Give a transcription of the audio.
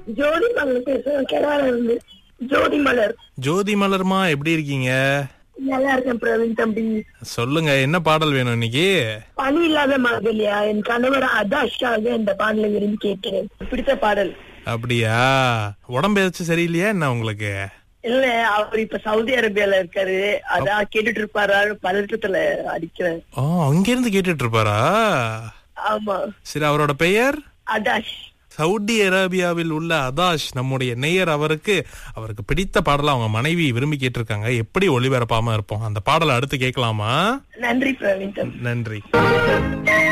ஜோதி மலர் பேசுறேன் கேரளா இருந்து ஜோதி மலர் ஜோதி மலர்மா எப்படி இருக்கீங்க நல்லா இருக்கேன் பிரவீன் தம்பி சொல்லுங்க என்ன பாடல் வேணும் இன்னைக்கு பணி இல்லாத மகளையா என் கணவர் அதாஷாக இந்த பாடலை விரும்பி கேட்கிறேன் பிடித்த பாடல் அப்படியா உடம்பு ஏதாச்சும் சரியில்லையா என்ன உங்களுக்கு இல்ல அவர் இப்ப சவுதி அரேபியால இருக்காரு அதான் கேட்டுட்டு இருப்பாரா பதட்டத்துல அடிக்கிறேன் ஓ அங்க இருந்து கேட்டுட்டு இருப்பாரா ஆமா சரி அவரோட பெயர் அதாஷ் சவுதி அரேபியாவில் உள்ள அதாஷ் நம்முடைய நேயர் அவருக்கு அவருக்கு பிடித்த பாடலை அவங்க மனைவி விரும்பி கேட்டிருக்காங்க எப்படி ஒளிபரப்பாம இருப்போம் அந்த பாடலை அடுத்து கேட்கலாமா நன்றி பிரவீன் தம்பி நன்றி